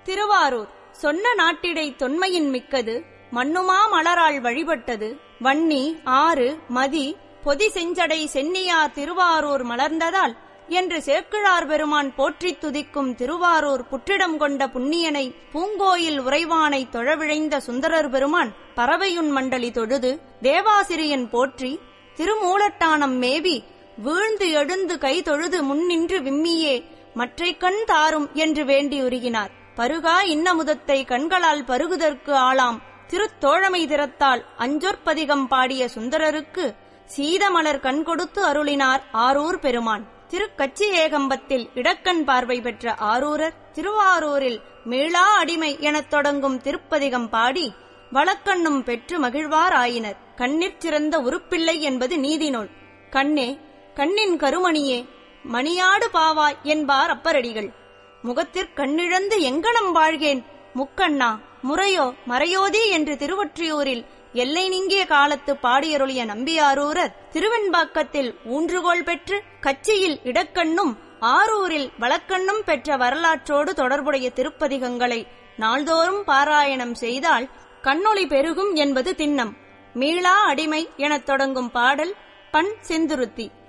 திருவாரூர் சொன்ன நாட்டிடை தொன்மையின் மிக்கது மண்ணுமா மலரால் வழிபட்டது வன்னி ஆறு மதி பொதி செஞ்சடை சென்னியார் திருவாரூர் மலர்ந்ததால் என்று சேக்கிழார் பெருமான் போற்றித் துதிக்கும் திருவாரூர் புற்றிடம் கொண்ட புண்ணியனை பூங்கோயில் உறைவானை தொழவிழைந்த சுந்தரர் பெருமான் பறவையுன் மண்டலி தொழுது தேவாசிரியன் போற்றி திருமூலட்டானம் மேவி வீழ்ந்து எழுந்து கை தொழுது முன்னின்று விம்மியே மற்றை கண் தாரும் என்று வேண்டி உருகினார் பருகா இன்னமுதத்தை கண்களால் பருகுதற்கு ஆளாம் திருத்தோழமை திறத்தால் அஞ்சொற்பதிகம் பாடிய சுந்தரருக்கு சீதமலர் கண் கொடுத்து அருளினார் ஆரூர் பெருமான் திருக்கச்சி ஏகம்பத்தில் இடக்கண் பார்வை பெற்ற ஆரூரர் திருவாரூரில் மீளா அடிமை எனத் தொடங்கும் திருப்பதிகம் பாடி வழக்கண்ணும் பெற்று மகிழ்வார் ஆயினர் கண்ணிற் சிறந்த உருப்பிள்ளை என்பது நீதிநூல் கண்ணே கண்ணின் கருமணியே மணியாடு பாவாய் என்பார் அப்பரடிகள் முகத்திற் கண்ணிழந்து எங்கனம் வாழ்கேன் முக்கண்ணா முறையோ மறையோதி என்று திருவொற்றியூரில் எல்லை நீங்கிய காலத்து பாடியருளிய நம்பியாரூரர் திருவெண்பாக்கத்தில் ஊன்றுகோல் பெற்று கச்சியில் இடக்கண்ணும் ஆரூரில் வழக்கண்ணும் பெற்ற வரலாற்றோடு தொடர்புடைய திருப்பதிகங்களை நாள்தோறும் பாராயணம் செய்தால் கண்ணொளி பெருகும் என்பது திண்ணம் மீளா அடிமை எனத் தொடங்கும் பாடல் பண் செந்துருத்தி